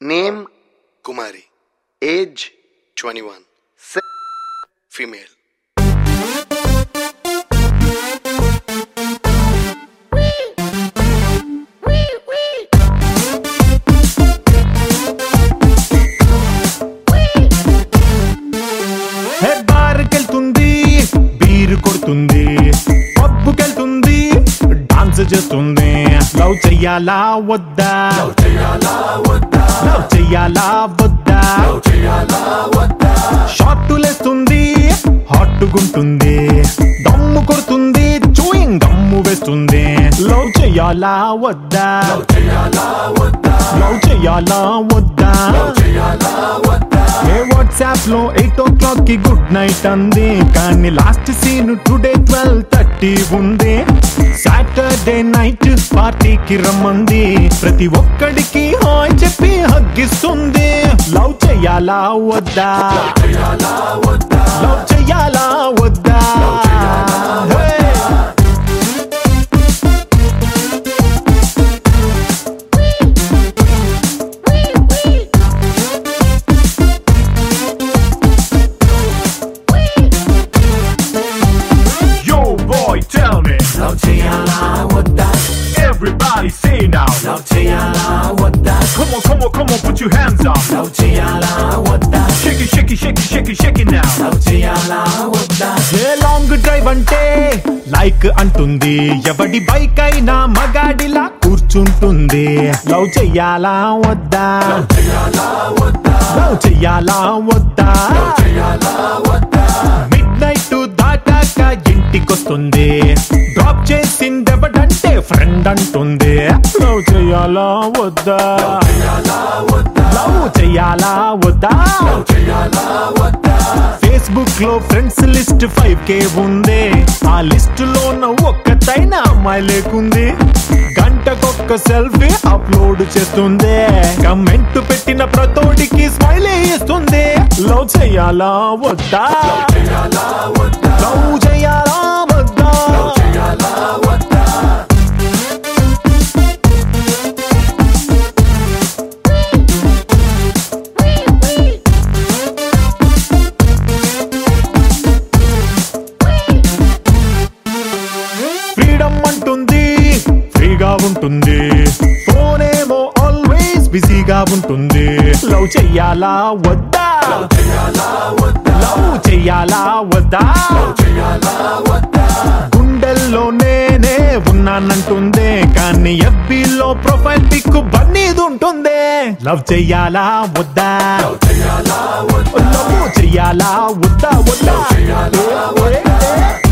Name Kumari age twenty one female hey బార్కెళ్తుంది beer కొడుతుంది పబ్బుకెళ్తుంది డాన్స్ చేస్తుంది లవ్ చెయ్యాలా వద్దా లవ్ చెయ్యాలా వద్దా షార్టులేస్తుంది హాట్టుగుంటుంది దమ్ము కొడుతుంది చూయింగ్ దమ్ము వేస్తుంది లవ్ చెయ్యాలా వద్దా లవ్ చెయ్యాలా వద్దా ఏ వాట్సాప్ లో ఎయిట్ ఓ క్లాక్ కి గుడ్ నైట్ అంది కానీ last seen today twelve thirty ఉంది సాటర్డే నైట్ పార్టీకి రమ్మంది ప్రతి ఒక్కడికి హాయ్ చెప్పి హగ్గిస్తుంది లవ్ చెయ్యాలా వద్దా లవ్ చెయ్యాలా వద్దా Hey! Yo, boy, tell me. Love చేయాలా వద్దా Everybody say now. లవ్ చేయాలా వద్దా Come on, come on, come on, put your hands up. Love చేయాలా వద్దా Shake it, shake it, shake it, shake it, shake it now. Love చేయాలా వద్దా a long drive అంటే like అంటుంది ఎవడి bike అయినా మగాడిలా కూర్చుంటుంది లవ్ చెయ్యాలా వద్దా లవ్ చెయ్యాలా వద్దా మిడ్ నైట్ దాటాక ఇంటికొస్తుంది డ్రాప్ చేసిందెవడంటే ఫ్రెండ్ అంటుంది లవ్ చెయ్యాలా వద్దా లవ్ చెయ్యాలా వద్దా ఫేస్బుక్ లో ఫ్రెండ్స్ లిస్ట్ ఫైవ్ కే ఉంది ఆ లిస్ట్ లోన ఒక్కతైన అమ్మాయి లేకుంది గంటకొక్క సెల్ఫీ అప్లోడ్ చేస్తుంది కమెంట్ పెట్టిన ప్రతోడికి స్మైల్ ఇస్తుంది లవ్ చేయాలా వద్దా లవ్ చేయాలా వద్దా ఫ్రీడమ్ అంటుంది ఫ్రీగా ఉంటుంది ఫోన్ ఏమో ఆల్వేస్ బిజీగా ఉంటుంది లవ్ చెయ్యాలా వద్దా లవ్ చెయ్యాలా వద్దా గుండెల్లో నేనే ఉన్నానంటుంది కానీ ఎఫ్బీలో ప్రొఫైల్ పిక్ బన్నీది ఉంటుంది లవ్ చెయ్యాలా వద్దా లవ్ చెయ్యాలా వద్దా వద్దా ఏ, ఏ, ఏ.